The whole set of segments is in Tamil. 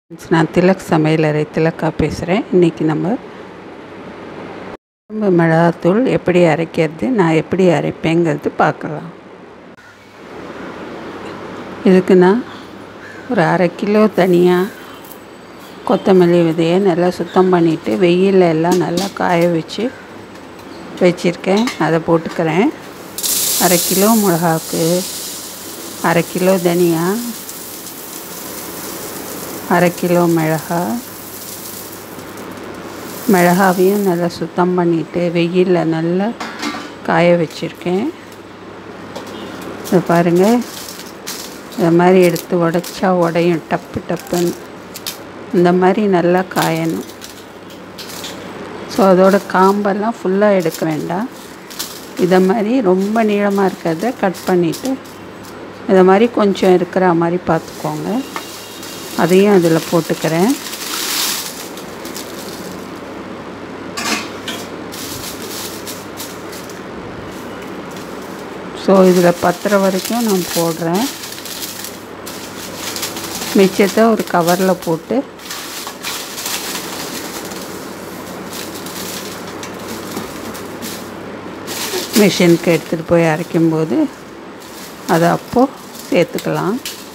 ஃப்ரெண்ட்ஸ், நான் திலக் சமையலறை திலக்கா பேசுகிறேன் இன்றைக்கி நம்ம குழம்பு மிளகாத்தூள் எப்படி அரைக்கிறது நான் எப்படி அரைப்பேங்கிறது பார்க்கலாம் இதுக்கு நான் ஒரு அரை கிலோ தனியாக கொத்தமல்லி விதையை நல்லா சுத்தம் பண்ணிவிட்டு வெயிலில் எல்லாம் நல்லா காய வச்சு வச்சுருக்கேன் அதை போட்டுக்கிறேன் அரை கிலோ மிளகாவுக்கு அரை கிலோ தனியா அரை கிலோ மிளகா மிளகாவையும் நல்லா சுத்தம் பண்ணிவிட்டு வெயிலில் நல்லா காய வச்சுருக்கேன் இதை பாருங்கள் இந்த மாதிரி எடுத்து உடச்சா உடையும் டப்பு டப்புன்னு இந்த மாதிரி நல்லா காயணும் ஸோ அதோட காம்பெல்லாம் ஃபுல்லாக எடுக்க வேண்டாம் இதை மாதிரி ரொம்ப நீளமாக இருக்கிறத கட் பண்ணிவிட்டு இதை மாதிரி கொஞ்சம் இருக்கிற மாதிரி பார்த்துக்கோங்க அதையும் அதில் போட்டுக்கிறேன் ஸோ இதில் பத்துற வரைக்கும் நான் போடுறேன் மிச்சத்தை ஒரு கவரில் போட்டு மிஷினுக்கு எடுத்துகிட்டு போய் அரைக்கும்போது அதை அப்போது சேர்த்துக்கலாம்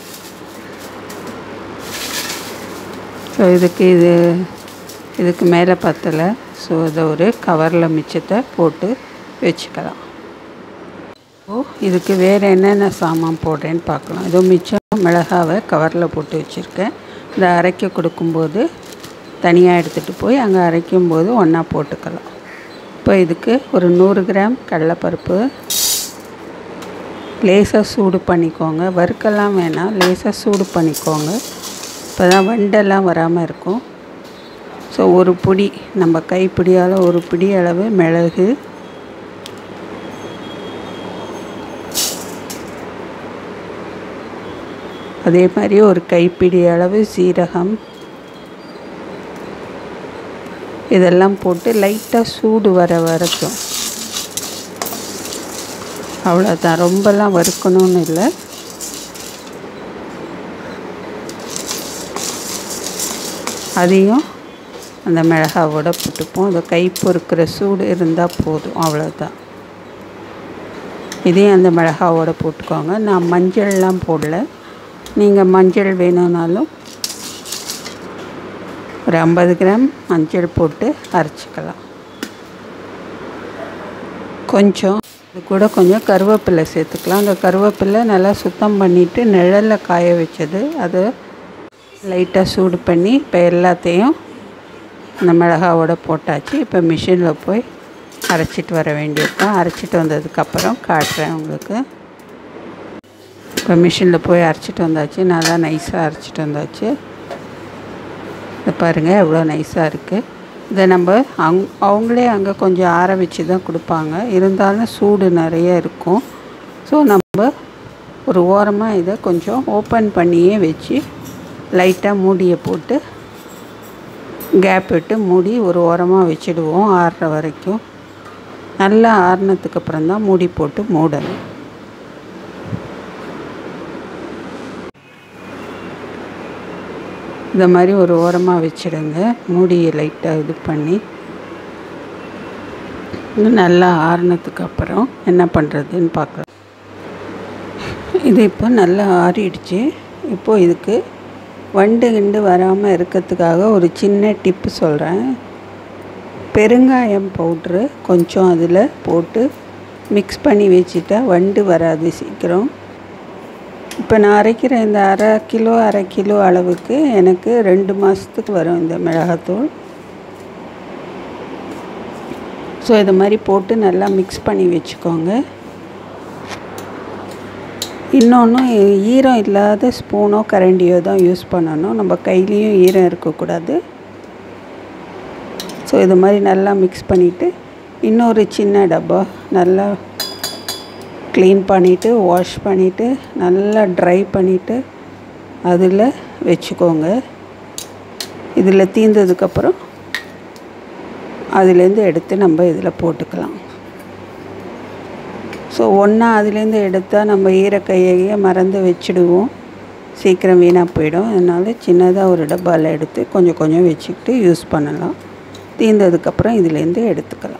ஸோ இதுக்கு இது இதுக்கு மேலே பத்தலை ஸோ இதை ஒரு கவரில் மிச்சத்தை போட்டு வச்சுக்கலாம் ஓ இதுக்கு வேறு என்னென்ன சாமான் போடுறேன்னு பார்க்கலாம் இதோ மிச்சம் மிளகாவை கவரில் போட்டு வச்சுருக்கேன் இதை அரைக்க கொடுக்கும்போது தனியாக எடுத்துகிட்டு போய் அங்கே அரைக்கும்போது ஒன்றா போட்டுக்கலாம் இப்போ இதுக்கு ஒரு நூறு கிராம் கடலைப்பருப்பு லேசாக சூடு பண்ணிக்கோங்க வறுக்கெல்லாம் வேணாம் லேசாக சூடு பண்ணிக்கோங்க இப்போ தான் வண்டெல்லாம் வராமல் இருக்கும் ஸோ ஒரு பிடி நம்ம கைப்பிடியால் ஒரு பிடி அளவு மிளகு அதே மாதிரி ஒரு கைப்பிடி அளவு சீரகம் இதெல்லாம் போட்டு லைட்டாக சூடு வர வரைக்கும் அவ்வளோதான் ரொம்பலாம் வறுக்கணும்னு இல்லை அதையும் அந்த மிளகாவோட போட்டுப்போம் அந்த கை பொறுக்கிற சூடு இருந்தால் போதும் அவ்வளோதான் இதையும் அந்த மிளகாவோட போட்டுக்கோங்க நான் மஞ்சள்லாம் போடல நீங்கள் மஞ்சள் வேணும்னாலும் ஒரு ஐம்பது கிராம் மஞ்சள் போட்டு அரைச்சிக்கலாம் கொஞ்சம் இது கூட கொஞ்சம் கருவேப்பிலை சேர்த்துக்கலாம் அந்த கருவேப்பிலை நல்லா சுத்தம் பண்ணிவிட்டு நிழலில் காய வச்சது அது லைட்டாக சூடு பண்ணி இப்போ எல்லாத்தையும் அந்த மிளகாவோட போட்டாச்சு இப்போ மிஷினில் போய் அரைச்சிட்டு வர வேண்டியது தான் அரைச்சிட்டு வந்ததுக்கப்புறம் காட்டுறேன் உங்களுக்கு இப்போ மிஷினில் போய் அரைச்சிட்டு வந்தாச்சு நல்லா நைஸாக அரைச்சிட்டு வந்தாச்சு இதை பாருங்கள் எவ்வளோ நைஸாக இருக்குது இதை நம்ம அங் அவங்களே அங்கே கொஞ்சம் ஆற வச்சு தான் கொடுப்பாங்க இருந்தாலும் சூடு நிறைய இருக்கும் ஸோ நம்ம ஒரு ஓரமாக இதை கொஞ்சம் ஓப்பன் பண்ணியே வச்சு லைட்டாக மூடியை போட்டு கேப் விட்டு மூடி ஒரு ஓரமாக வச்சுடுவோம் ஆறுற வரைக்கும் நல்லா ஆறுனதுக்கு அப்புறம் தான் மூடி போட்டு மூடணும் இந்த மாதிரி ஒரு ஓரமாக வச்சுடுங்க மூடியை லைட்டாக இது பண்ணி இன்னும் நல்லா ஆறுனதுக்கு அப்புறம் என்ன பண்ணுறதுன்னு பார்க்கலாம் இது இப்போ நல்லா ஆறிடுச்சு இப்போது இதுக்கு வண்டு கிண்டு வராமல் இருக்கிறதுக்காக ஒரு சின்ன டிப்பு சொல்கிறேன் பெருங்காயம் பவுட்ரு கொஞ்சம் அதில் போட்டு மிக்ஸ் பண்ணி வச்சுட்டா வண்டு வராது சீக்கிரம் இப்போ நான் அரைக்கிற இந்த அரை கிலோ அரை கிலோ அளவுக்கு எனக்கு ரெண்டு மாதத்துக்கு வரும் இந்த மிளகாத்தூள் ஸோ இது மாதிரி போட்டு நல்லா மிக்ஸ் பண்ணி வச்சுக்கோங்க இன்னொன்று ஈரம் இல்லாத ஸ்பூனோ கரண்டியோ தான் யூஸ் பண்ணணும் நம்ம கையிலையும் ஈரம் இருக்கக்கூடாது ஸோ இது மாதிரி நல்லா மிக்ஸ் பண்ணிவிட்டு இன்னொரு சின்ன டப்பா நல்லா க்ளீன் பண்ணிவிட்டு வாஷ் பண்ணிவிட்டு நல்லா ட்ரை பண்ணிவிட்டு அதில் வச்சுக்கோங்க இதில் தீர்ந்ததுக்கப்புறம் அதுலேருந்து எடுத்து நம்ம இதில் போட்டுக்கலாம் ஸோ ஒன்றா அதுலேருந்து எடுத்தால் நம்ம ஈரக்கையே மறந்து வச்சுடுவோம் சீக்கிரம் வீணாக போயிடும் அதனால் சின்னதாக ஒரு டப்பாவில் எடுத்து கொஞ்சம் கொஞ்சம் வச்சுக்கிட்டு யூஸ் பண்ணலாம் தீர்ந்ததுக்கப்புறம் இதுலேருந்து எடுத்துக்கலாம்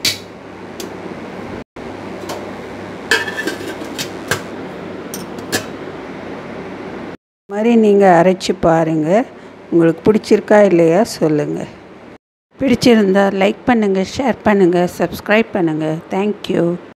மாதிரி நீங்கள் அரைச்சி பாருங்கள் உங்களுக்கு பிடிச்சிருக்கா இல்லையா சொல்லுங்கள் பிடிச்சிருந்தா லைக் பண்ணுங்கள் ஷேர் பண்ணுங்கள் சப்ஸ்கிரைப் பண்ணுங்கள் தேங்க்யூ